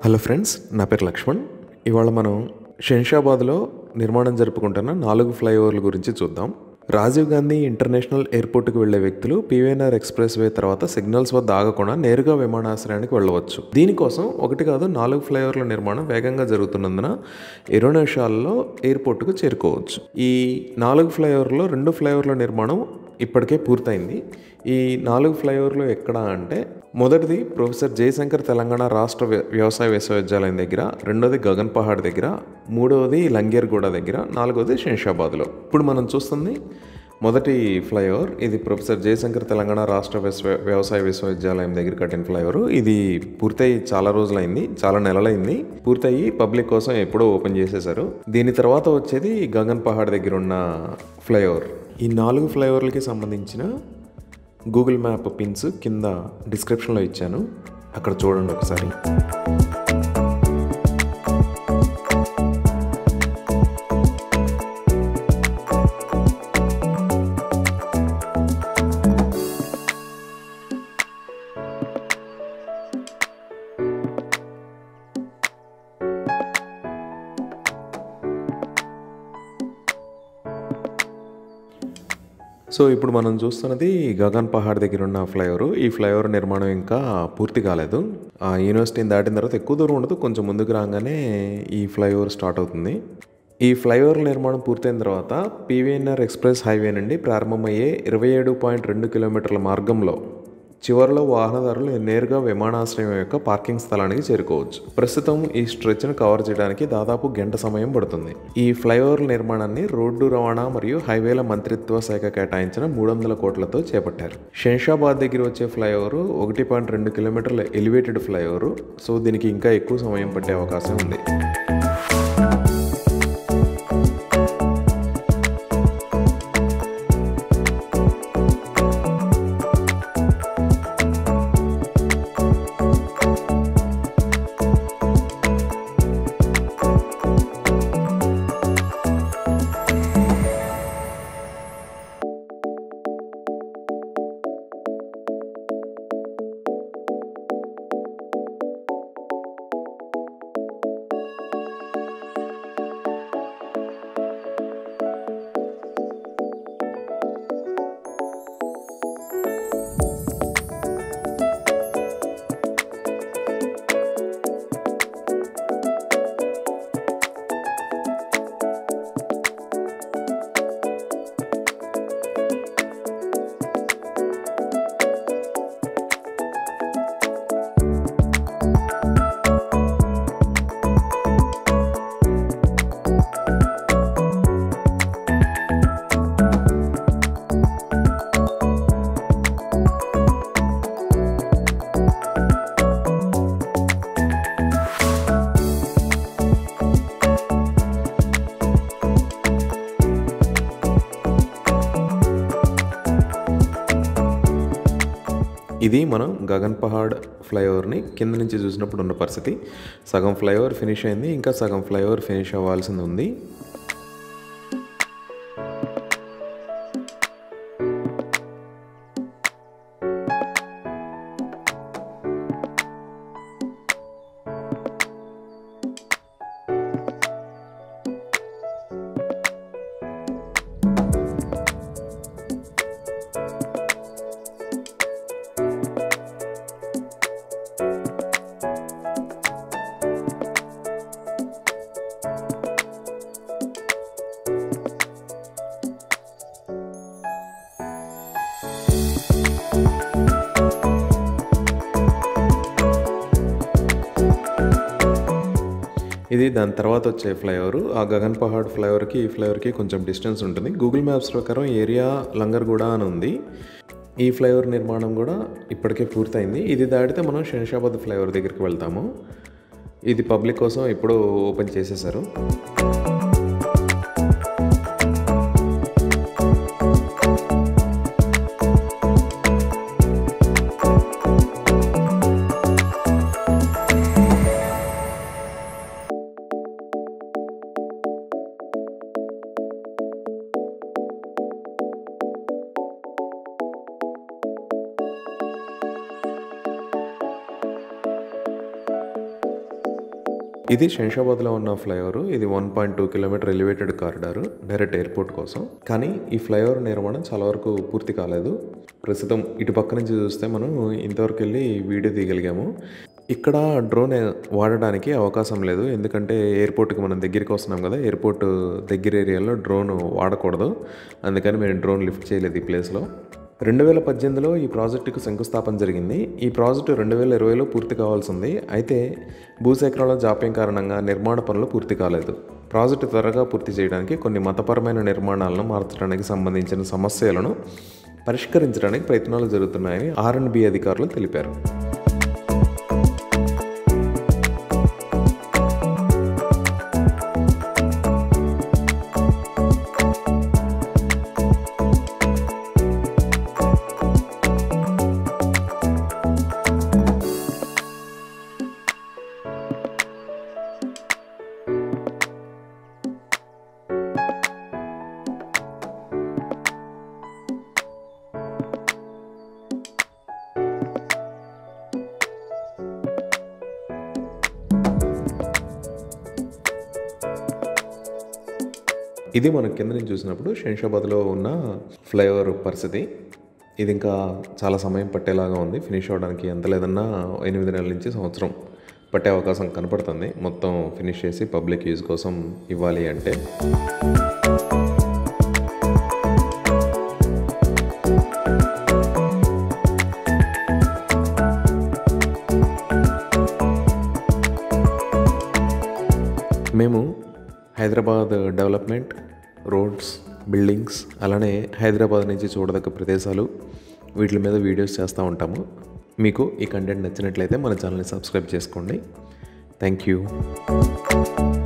hello friends నా పేరు లక్ష్మణ్ ఇవాళ మనం శంషాబాద్లో నిర్మాణం జరుపుకుంటున్న నాలుగు ఫ్లైఓవర్ల గురించి చూద్దాం రాజీవ్ గాంధీ ఇంటర్నేషనల్ ఎయిర్పోర్ట్కి వెళ్లే వ్యక్తులు పివిఎన్ఆర్ ఎక్స్ప్రెస్ వే తర్వాత సిగ్నల్స్ వద్ద ఆగకుండా నేరుగా విమానాశ్రయానికి వెళ్ళవచ్చు దీనికోసం ఒకటి కాదు నాలుగు ఫ్లైఓవర్ల నిర్మాణం వేగంగా జరుగుతున్నందున ఇరవై నిమిషాల్లో ఎయిర్పోర్ట్కు చేరుకోవచ్చు ఈ నాలుగు ఫ్లైఓవర్లో రెండు ఫ్లైఓవర్ల నిర్మాణం ఇప్పటికే పూర్తయింది ఈ నాలుగు ఫ్లైఓవర్లు ఎక్కడ అంటే మొదటిది ప్రొఫెసర్ జయశంకర్ తెలంగాణ రాష్ట్ర వ్య- వ్యవసాయ విశ్వవిద్యాలయం దగ్గర రెండోది గగన్ పహాడ్ దగ్గర మూడవది లంగేర్గూడ దగ్గర నాలుగవది శంషాబాద్లో ఇప్పుడు మనం చూస్తుంది మొదటి ఫ్లైఓవర్ ఇది ప్రొఫెసర్ జయశంకర్ తెలంగాణ రాష్ట్ర విశ్వ వ్యవసాయ విశ్వవిద్యాలయం దగ్గర కట్టిన ఫ్లైఓవర్ ఇది పూర్తయి చాలా రోజులైంది చాలా నెలలైంది పూర్తయి పబ్లిక్ కోసం ఎప్పుడో ఓపెన్ చేసేశారు దీని తర్వాత వచ్చేది గగన్ పహాడ్ దగ్గర ఉన్న ఫ్లైఓవర్ ఈ నాలుగు ఫ్లైఓవర్లకి సంబంధించిన గూగుల్ మ్యాప్ పిన్స్ కింద డిస్క్రిప్షన్లో ఇచ్చాను అక్కడ చూడండి ఒకసారి సో ఇప్పుడు మనం చూస్తున్నది గగన్ పహాడ్ దగ్గర ఉన్న ఫ్లైఓవర్ ఈ ఫ్లైఓవర్ నిర్మాణం ఇంకా పూర్తి కాలేదు ఆ యూనివర్సిటీని దాటిన తర్వాత ఎక్కువ దూరం ఉండదు కొంచెం ముందుకు రాగానే ఈ ఫ్లైఓవర్ స్టార్ట్ అవుతుంది ఈ ఫ్లైఓవర్ నిర్మాణం పూర్తయిన తర్వాత పీవీఎన్ఆర్ ఎక్స్ప్రెస్ హైవే నుండి ప్రారంభమయ్యే ఇరవై ఏడు పాయింట్ రెండు కిలోమీటర్ల మార్గంలో చివరిలో వాహనదారులు నేరుగా విమానాశ్రయం యొక్క పార్కింగ్ స్థలానికి చేరుకోవచ్చు ప్రస్తుతం ఈ స్ట్రెచ్ను కవర్ చేయడానికి దాదాపు గంట సమయం పడుతుంది ఈ ఫ్లైఓవర్ నిర్మాణాన్ని రోడ్డు రవాణా మరియు హైవేల మంత్రిత్వ శాఖ కేటాయించిన మూడు వందల కోట్లతో చేపట్టారు శంషాబాద్ దగ్గర వచ్చే ఫ్లైఓవర్ ఒకటి పాయింట్ రెండు కిలోమీటర్ల ఎలివేటెడ్ ఫ్లైఓవర్ సో దీనికి ఇంకా ఎక్కువ సమయం పట్టే అవకాశం ఉంది ఇది మనం గగన్ పహాడ్ ఫ్లైఓవర్ని కింద నుంచి చూసినప్పుడు ఉన్న పరిస్థితి సగం ఫ్లైఓవర్ ఫినిష్ అయింది ఇంకా సగం ఫ్లైఓవర్ ఫినిష్ అవ్వాల్సింది ఉంది ఇది దాని తర్వాత వచ్చే ఫ్లైఓవర్ ఆ గగన్ పహాడ్ ఫ్లైఓవర్కి ఈ ఫ్లైఓవర్కి కొంచెం డిస్టెన్స్ ఉంటుంది గూగుల్ మ్యాప్స్ ప్రకారం ఏరియా లంగర్గూడ అని ఉంది ఈ ఫ్లైఓవర్ నిర్మాణం కూడా ఇప్పటికే పూర్తయింది ఇది దాటితే మనం శంషాబాద్ ఫ్లైఓవర్ దగ్గరికి వెళ్తాము ఇది పబ్లిక్ కోసం ఇప్పుడు ఓపెన్ చేసేసారు ఇది శంషాబాద్లో ఉన్న ఫ్లైఓవర్ ఇది one point two kilometre elevated corridor direct airport కోసం కానీ ఈ ఫ్లైఓవర్ నిర్మాణం చాలా వరకు పూర్తి కాలేదు ప్రస్తుతం ఇటు పక్క నుంచి చూస్తే మనం ఇంతవరకు వెళ్ళి వీడియో తీయగలిగాము ఇక్కడ డ్రోన్ వాడడానికి అవకాశం లేదు ఎందుకంటే ఎయిర్పోర్ట్కి మనం దగ్గరికి వస్తున్నాం కదా ఎయిర్పోర్ట్ దగ్గర ఏరియాలో డ్రోన్ వాడకూడదు అందుకని మేము డ్రోన్ లిఫ్ట్ చేయలేదు ఈ ప్లేస్లో రెండు వేల పద్దెనిమిదిలో ఈ ప్రాజెక్టుకు శంకుస్థాపన జరిగింది ఈ ప్రాజెక్టు రెండు వేల ఇరవైలో పూర్తి కావాల్సి ఉంది అయితే భూసేకరణలో జాప్యం కారణంగా నిర్మాణ పనులు పూర్తి కాలేదు ప్రాజెక్టు త్వరగా పూర్తి చేయడానికి కొన్ని మతపరమైన నిర్మాణాలను మార్చడానికి సంబంధించిన సమస్యలను పరిష్కరించడానికి ప్రయత్నాలు జరుగుతున్నాయని ఆర్ అండ్ బి అధికారులు తెలిపారు ఇది మనం కింద నుంచి చూసినప్పుడు శంషాబాద్లో ఉన్న ఫ్లైఓవర్ పరిస్థితి ఇది ఇంకా చాలా సమయం పట్టేలాగా ఉంది ఫినిష్ అవ్వడానికి ఎంత లేదన్నా ఎనిమిది నెలల నుంచి సంవత్సరం పట్టే అవకాశం కనపడుతుంది మొత్తం ఫినిష్ చేసి పబ్లిక్ యూజ్ కోసం ఇవ్వాలి అంటే మేము హైదరాబాద్ డెవలప్మెంట్ రోడ్స్ బిల్డింగ్స్ అలానే హైదరాబాద్ నుంచి చూడదగ్గ ప్రదేశాలు వీటి మీద వీడియోస్ చేస్తూ ఉంటాము మీకు ఈ కంటెంట్ నచ్చినట్లయితే మన ఛానల్ని సబ్స్క్రైబ్ చేసుకోండి థ్యాంక్ యూ